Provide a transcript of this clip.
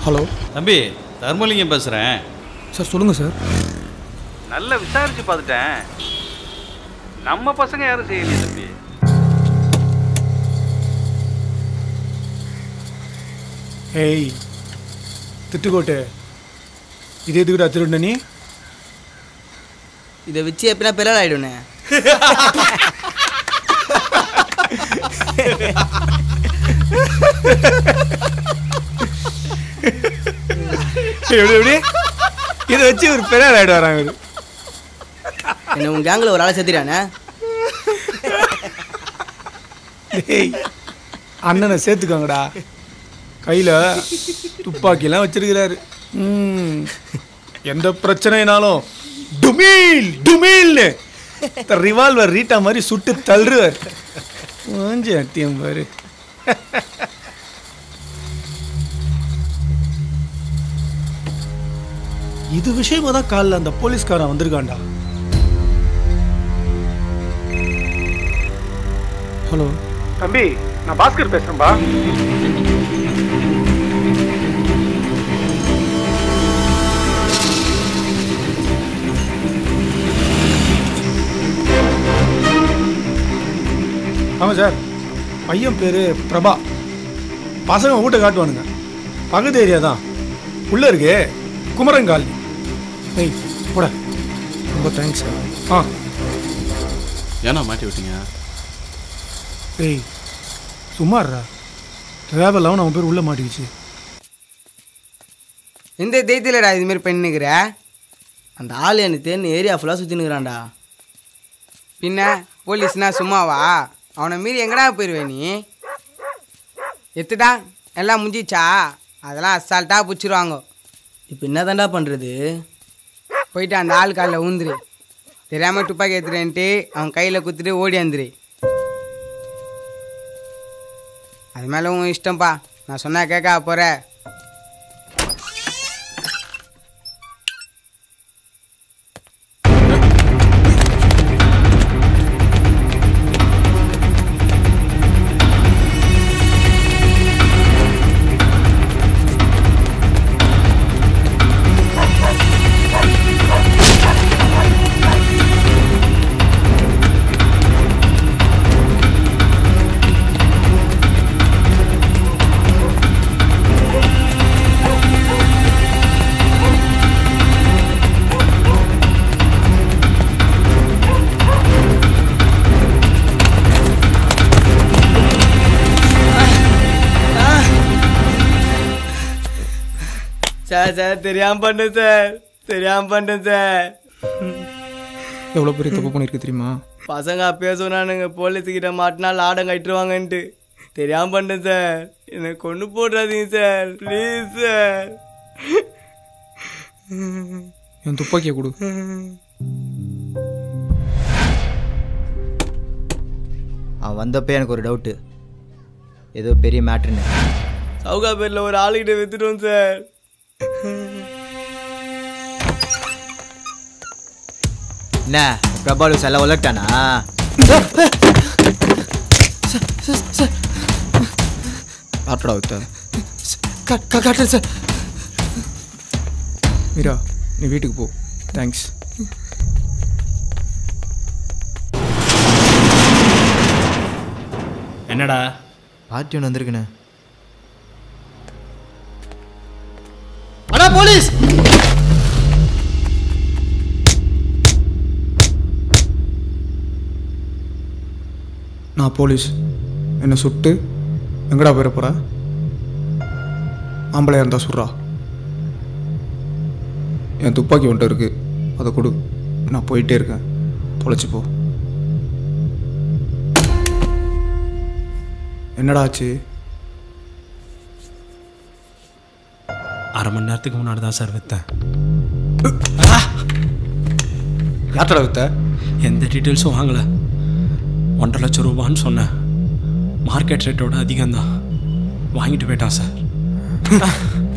Hello தம்பி தர்மலிங்கம் பேசுகிறேன் sir சொல்லுங்கள் சார் நல்லா விசாரிச்சு பார்த்துட்டேன் நம்ம பசங்க யாரும் செய்யலையே தம்பி ஏய் திட்டுக்கோட்டு இது எதுக்குடா திருடுன நீ இதை வச்சு எப்படின்னா பெரிய ஆயிடுனே எப்படி எப்படி இதை வச்சு ஒரு பெரிய ஆயிடு வராங்க இவரு. என்ன உன் கேங்கில் ஒரு ஆளை செத்துறானே டேய் அண்ணனை சேர்த்துக்கோங்கடா கையில் துப்பாக்கிலாம் வச்சிருக்கிறாரு ம் எந்த பிரச்சனைனாலும் டுமீல் டுமீல்னு ரிவால்வர் ரீட்டா மாதிரி சுட்டு தள்ளுவார் வாஞ்சி அத்தியம் பாரு இது விஷயமா தான் காலில் அந்த போலீஸ்காரன் வந்திருக்கான்டா ஹலோ தம்பி நான் பாஸ்கர் பேசுறேன்பா ஆமாம் சார் பையன் பேர் பிரபா பசங்க வீட்டை காட்டுவானுங்க பக்கத்து ஏரியா தான் உள்ளே இருக்கு குமரன் காலனி ஏய் போட ரொம்ப தேங்க்ஸ் சார் ஆ ஏன்னா மாட்டி விட்டீங்க ஏய் சும்மாடுறா ட்ராவல் அவன் பேர் உள்ளே மாட்டிக்கிச்சு எந்த தைத்தியலடா இதுமாரி பண்ணிக்கிற அந்த ஆள் எனக்கு தேர்னு ஏரியா ஃபுல்லாக சுற்றினுக்கிறான்டா பின்ன போலீஸ்னா சும்மாவா அவனை மீறி எங்கடா போயிடுவே நீ எத்துடா எல்லாம் முடிஞ்சிச்சா அதெல்லாம் அசால்ட்டாக பிடிச்சிருவாங்க இப்போ என்ன தாண்டா பண்ணுறது போயிட்டு அந்த ஆள் காலில் ஊந்துரு தெரியாமல் துப்பாக்கி எடுத்துறேன்ட்டு அவன் கையில் குத்துட்டு ஓடி வந்துரு அது மேலே உன் இஷ்டம்ப்பா நான் சொன்னா கேட்க போகிற சார் சார் தெரியாம பண்ணேன் சார் தெரியாம பண்ணேன் சார் எவ்வளோ பெரிய தப்பு பண்ணியிருக்கு தெரியுமா பசங்க அப்பயே சொன்னானுங்க போலீஸுக்கிட்ட மாட்டினா லாடம் கட்டுருவாங்கன்ட்டு தெரியாம பண்ணேன் சார் என்னை கொண்டு போடுறாதீங்க சார் ப்ளீஸ் சார் என் துப்பாக்கியை கொடு அவன் வந்தப்போ எனக்கு ஒரு டவுட்டு ஏதோ பெரிய மேட்ருன்னு சவுகா பேரில் ஒரு ஆளுகிட்ட வித்துட்டோம் சார் என்ன பிரபாலு செல்ல வளர்ட்டானா காட்டுடா வித்த காட்டுறேன் சார் மீரா நீ வீட்டுக்கு போ தேங்க்ஸ் என்னடா பார்ட்டி ஒன்று வந்திருக்குண்ணே அண்ணா போலீஸ் நான் போலீஸ் என்னை சுட்டு எங்கடா போயிட போற ஆம்பளையா இருந்தா சுட்றா என் துப்பாக்கி ஒன்ட்டு இருக்கு அதை கொடு நான் போயிட்டே இருக்கேன் தொலைச்சு போ என்னடா ஆச்சு அரை மணி நேரத்துக்கு முன்னாடி தான் சார் விற்றேன் யார்டா வித்த எந்த டீட்டெயில்ஸும் வாங்கலை ஒன்றரை லட்சம் ரூபான்னு சொன்னேன் மார்க்கெட் ரேட்டோட அதிகம்தான் வாங்கிட்டு போயிட்டான் சார்